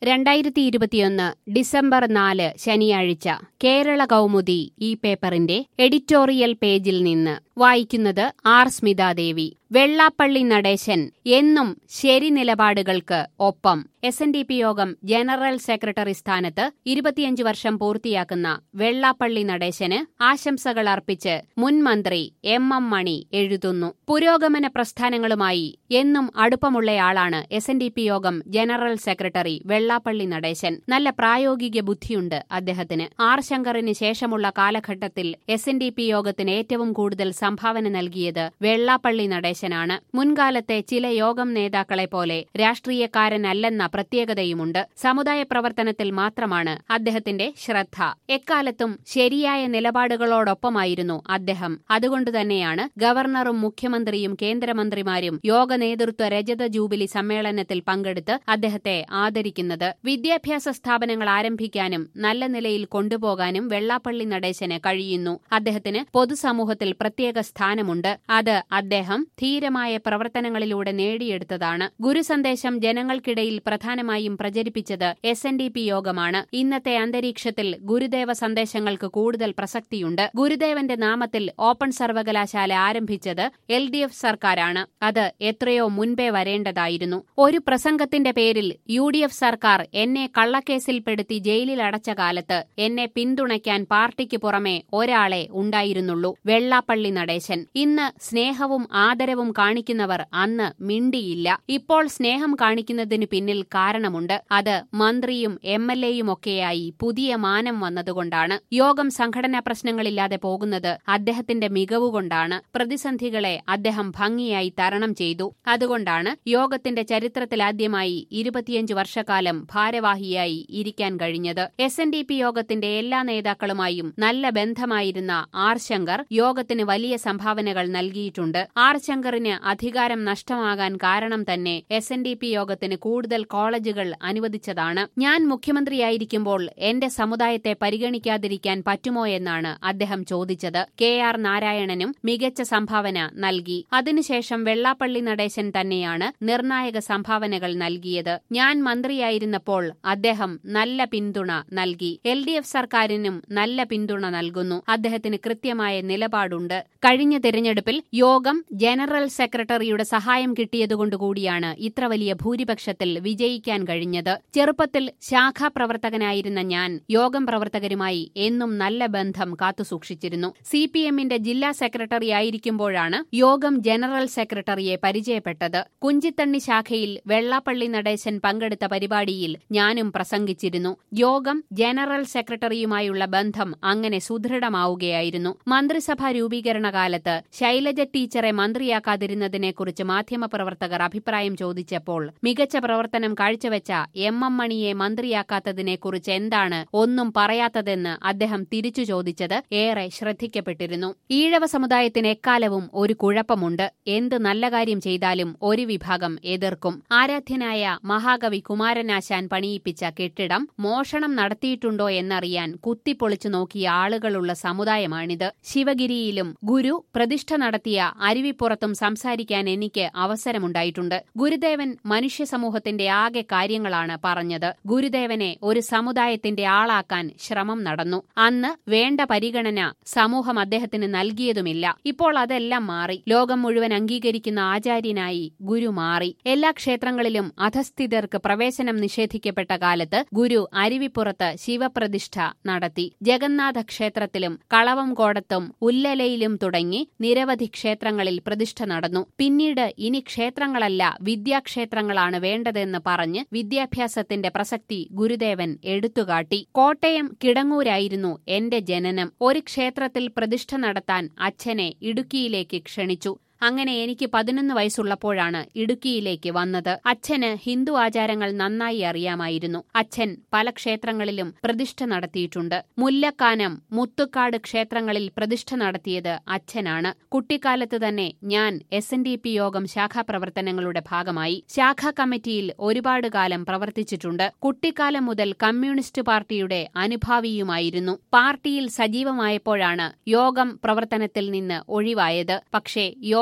രണ്ടായിരത്തി ഇരുപത്തിയൊന്ന് ഡിസംബർ നാല് ശനിയാഴ്ച കേരള കൗമുദി ഈ പേപ്പറിന്റെ എഡിറ്റോറിയൽ പേജിൽ നിന്ന് വായിക്കുന്നത് ആർ സ്മിതാദേവി വെള്ളാപ്പള്ളി നടേശൻ എന്നും ശരി നിലപാടുകൾക്ക് ഒപ്പം S N D P Yogam general secretary സ്ഥാനത്ത് ഇരുപത്തിയഞ്ച് വർഷം പൂർത്തിയാക്കുന്ന വെള്ളാപ്പള്ളി നടേശന് ആശംസകൾ അർപ്പിച്ച് മുൻ മന്ത്രി എം എം മണി എഴുതുന്നു പുരോഗമന പ്രസ്ഥാനങ്ങളുമായി എന്നും അടുപ്പമുള്ളയാളാണ് S N D P Yogam general secretary Vellappally Natesan നല്ല പ്രായോഗിക ബുദ്ധിയുണ്ട് അദ്ദേഹത്തിന് ആർ ശങ്കറിന് ശേഷമുള്ള കാലഘട്ടത്തിൽ എസ് എൻ ഡി പി യോഗത്തിന് ഏറ്റവും കൂടുതൽ സംഭാവന നൽകിയത് വെള്ളാപ്പള്ളി നടേശനാണ് മുൻകാലത്തെ ചില യോഗം നേതാക്കളെ പോലെ രാഷ്ട്രീയക്കാരനല്ലെന്ന പ്രത്യേകതയുമുണ്ട് സമുദായ പ്രവർത്തനത്തിൽ മാത്രമാണ് അദ്ദേഹത്തിന്റെ ശ്രദ്ധ എക്കാലത്തും ശരിയായ നിലപാടുകളോടൊപ്പമായിരുന്നു അദ്ദേഹം അതുകൊണ്ടുതന്നെയാണ് ഗവർണറും മുഖ്യമന്ത്രിയും കേന്ദ്രമന്ത്രിമാരും യോഗ നേതൃത്വ രജത ജൂബിലി സമ്മേളനത്തിൽ പങ്കെടുത്ത് അദ്ദേഹത്തെ ആദരിക്കുന്നത് വിദ്യാഭ്യാസ സ്ഥാപനങ്ങൾ ആരംഭിക്കാനും നല്ല നിലയിൽ കൊണ്ടുപോകാനും വെള്ളാപ്പള്ളി നടേശന് കഴിയുന്നു അദ്ദേഹത്തിന് പൊതുസമൂഹത്തിൽ പ്രത്യേക സ്ഥാനമുണ്ട് അത് അദ്ദേഹം ധീരമായ പ്രവർത്തനങ്ങളിലൂടെ നേടിയെടുത്തതാണ് ഗുരുസന്ദേശം ജനങ്ങൾക്കിടയിൽ പ്രധാനമായും പ്രചരിപ്പിച്ചത് എസ് എൻ ഡി പി യോഗമാണ് ഇന്നത്തെ അന്തരീക്ഷത്തിൽ ഗുരുദേവ സന്ദേശങ്ങൾക്ക് കൂടുതൽ പ്രസക്തിയുണ്ട് ഗുരുദേവന്റെ നാമത്തിൽ ഓപ്പൺ സർവകലാശാല ആരംഭിച്ചത് എൽ ഡി എഫ് സർക്കാരാണ് അത് എത്രയോ മുൻപേ വരേണ്ടതായിരുന്നു ഒരു പ്രസംഗത്തിന്റെ പേരിൽ യു ഡി എഫ് സർക്കാർ എന്നെ കള്ളക്കേസിൽപ്പെടുത്തി ജയിലിൽ അടച്ച കാലത്ത് എന്നെ പിന്തുണയ്ക്കാൻ പാർട്ടിക്ക് പുറമെ ഒരാളെ ഉണ്ടായിരുന്നുള്ളൂ വെള്ളാപ്പള്ളി നടേശൻ ഇന്ന് സ്നേഹവും ആദരവും കാണിക്കുന്നവർ അന്ന് മിണ്ടിയില്ല ഇപ്പോൾ സ്നേഹം കാണിക്കുന്നതിന് പിന്നിൽ കാരണമുണ്ട് അത് മന്ത്രിയും എം എൽ എയും ഒക്കെയായി പുതിയ മാനം വന്നതുകൊണ്ടാണ് യോഗം സംഘടനാ പ്രശ്നങ്ങളില്ലാതെ പോകുന്നത് അദ്ദേഹത്തിന്റെ മികവുകൊണ്ടാണ് പ്രതിസന്ധികളെ അദ്ദേഹം ഭംഗിയായി തരണം ചെയ്തു അതുകൊണ്ടാണ് യോഗത്തിന്റെ ചരിത്രത്തിലാദ്യമായി ഇരുപത്തിയഞ്ച് വർഷക്കാലം ഭാരവാഹിയായി ഇരിക്കാൻ കഴിഞ്ഞത് എസ് എൻ ഡി പി യോഗത്തിന്റെ എല്ലാ നേതാക്കളുമായും നല്ല ബന്ധമായിരുന്ന ആർ ശങ്കർ യോഗത്തിന് വലിയ സംഭാവനകൾ നൽകിയിട്ടുണ്ട് ആർ ശങ്കറിന് അധികാരം നഷ്ടമാകാൻ കാരണം തന്നെ എസ് എൻ ഡി പി യോഗത്തിന് കൂടുതൽ കോളേജുകൾ അനുവദിച്ചതാണ് ഞാൻ മുഖ്യമന്ത്രിയായിരിക്കുമ്പോൾ എന്റെ സമുദായത്തെ പരിഗണിക്കാതിരിക്കാൻ പറ്റുമോ എന്നാണ് അദ്ദേഹം ചോദിച്ചത് കെ ആർ നാരായണനും മികച്ച സംഭാവന നൽകി അതിനുശേഷം വെള്ളാപ്പള്ളി നടേശൻ തന്നെയാണ് നിർണായക സംഭാവനകൾ നൽകിയത് ഞാൻ മന്ത്രിയായിരുന്നപ്പോൾ അദ്ദേഹം നല്ല പിന്തുണ നൽകി എൽ ഡി എഫ് സർക്കാരിനും നല്ല പിന്തുണ നൽകുന്നു അദ്ദേഹത്തിന് കൃത്യമായ നിലപാടുണ്ട് കഴിഞ്ഞ തിരഞ്ഞെടുപ്പിൽ യോഗം ജനറൽ സെക്രട്ടറിയുടെ സഹായം കിട്ടിയതുകൊണ്ടുകൂടിയാണ് ഇത്ര വലിയ ഭൂരിപക്ഷത്തിൽ വിജയിക്കാൻ കഴിഞ്ഞത് ചെറുപ്പത്തിൽ ശാഖാപ്രവർത്തകനായിരുന്ന ഞാൻ യോഗം പ്രവർത്തകരുമായി എന്നും നല്ല ബന്ധം കാത്തുസൂക്ഷിച്ചിരുന്നു സി പി എമ്മിന്റെ ജില്ലാ സെക്രട്ടറി ആയിരിക്കുമ്പോഴാണ് യോഗം ജനറൽ സെക്രട്ടറിയെ പരിചയപ്പെട്ടത് കുഞ്ചിത്തണ്ണി ശാഖയിൽ വെള്ളാപ്പള്ളി നടേശൻ പങ്കെടുത്ത പരിപാടിയിൽ ഞാനും പ്രസംഗിച്ചിരുന്നു യോഗം ജനറൽ സെക്രട്ടറിയുമായുള്ള ബന്ധം അങ്ങനെ സുദൃഢമാവുകയായിരുന്നു മന്ത്രിസഭാ രൂപീകരണ കാലത്ത് ശൈലജ ടീച്ചറെ മന്ത്രിയാക്കാതിരുന്നതിനെക്കുറിച്ച് മാധ്യമപ്രവർത്തകർ അഭിപ്രായം ചോദിച്ചപ്പോൾ മികച്ച പ്രവർത്തനം കാഴ്ചവെച്ച എം എം മണിയെ മന്ത്രിയാക്കാത്തതിനെക്കുറിച്ച് എന്താണ് ഒന്നും പറയാത്തതെന്ന് അദ്ദേഹം തിരിച്ചു ചോദിച്ചത് ഏറെ ശ്രദ്ധിക്കപ്പെട്ടിരുന്നു ഈഴവ സമുദായത്തിന് എക്കാലവും ഒരു കുഴപ്പമുണ്ട് എന്ത് നല്ല കാര്യം ചെയ്താലും ഒരു വിഭാഗം എതിർക്കും ആരാധ്യനായ മഹാകവി കുമാരനാശാൻ പണിയിപ്പിച്ച കെട്ടിടം മോഷണം നടത്തിയിട്ടുണ്ടോ എന്നറിയാൻ കുത്തിപ്പൊളിച്ചു നോക്കിയ ആളുകളുള്ള സമുദായമാണിത് ശിവഗിരിയിലും ഗുരു പ്രതിഷ്ഠ നടത്തിയ അരുവിപ്പുറത്തും സംസാരിക്കാൻ എനിക്ക് അവസരമുണ്ടായിട്ടുണ്ട് ഗുരുദേവൻ മനുഷ്യ സമൂഹത്തിന്റെ ആകെ കാര്യങ്ങളാണ് പറഞ്ഞത് ഗുരുദേവനെ ഒരു സമുദായത്തിന്റെ ആളാക്കാൻ ശ്രമം നടന്നു അന്ന് വേണ്ട പരിഗണന സമൂഹം അദ്ദേഹത്തിന് നൽകിയതുമില്ല ഇപ്പോൾ അതെല്ലാം മാറി ലോകം മുഴുവൻ അംഗീകരിക്കുന്ന ആചാര്യനായി ഗുരു മാറി എല്ലാ ക്ഷേത്രങ്ങളിലും അധസ്ഥിതർക്ക് പ്രവേശനം നിഷേധിക്കപ്പെട്ട കാലത്ത് ഗുരു അരുവിപ്പുറത്ത് ശിവപ്രതിഷ്ഠ നടത്തി ജഗന്നാഥ ക്ഷേത്രത്തിലും കളവംകോടത്തും ഉല്ലലയിലും തുടങ്ങി നിരവധി ക്ഷേത്രങ്ങളിൽ പ്രതിഷ്ഠ നടന്നു പിന്നീട് ഇനി ക്ഷേത്രങ്ങളല്ല വിദ്യാക്ഷേത്രങ്ങളാണ് വേണ്ടതെന്ന് പറഞ്ഞ് വിദ്യാഭ്യാസത്തിന്റെ പ്രസക്തി ഗുരുദേവൻ എടുത്തുകാട്ടി കോട്ടയം കിടങ്ങൂരായിരുന്നു എന്റെ ജനനം ഒരു ക്ഷേത്രത്തിൽ പ്രതിഷ്ഠ നടത്താൻ അച്ഛനെ ഇടുക്കിയിലേക്ക് ക്ഷണിച്ചു അങ്ങനെ എനിക്ക് പതിനൊന്ന് വയസ്സുള്ളപ്പോഴാണ് ഇടുക്കിയിലേക്ക് വന്നത് അച്ഛന് ഹിന്ദു ആചാരങ്ങൾ നന്നായി അറിയാമായിരുന്നു അച്ഛൻ പല ക്ഷേത്രങ്ങളിലും പ്രതിഷ്ഠ നടത്തിയിട്ടുണ്ട് മുല്ലക്കാനം മുത്തുക്കാട് ക്ഷേത്രങ്ങളിൽ പ്രതിഷ്ഠ നടത്തിയത് അച്ഛനാണ് കുട്ടിക്കാലത്ത് തന്നെ ഞാൻ എസ് എൻ ഡി പി യോഗം ശാഖാപ്രവർത്തനങ്ങളുടെ ഭാഗമായി ശാഖാ കമ്മിറ്റിയിൽ ഒരുപാട് കാലം പ്രവർത്തിച്ചിട്ടുണ്ട് കുട്ടിക്കാലം മുതൽ കമ്മ്യൂണിസ്റ്റ് പാർട്ടിയുടെ അനുഭാവിയുമായിരുന്നു പാർട്ടിയിൽ സജീവമായപ്പോഴാണ് യോഗം പ്രവർത്തനത്തിൽ നിന്ന് ഒഴിവായത് പക്ഷേ യോഗ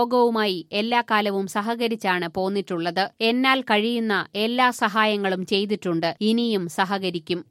ലോകവുമായി എല്ലാ കാലവും സഹകരിച്ചാണ് പോന്നിട്ടുള്ളത് എന്നാൽ കഴിയുന്ന എല്ലാ സഹായങ്ങളും ചെയ്തിട്ടുണ്ട് ഇനിയും സഹകരിക്കും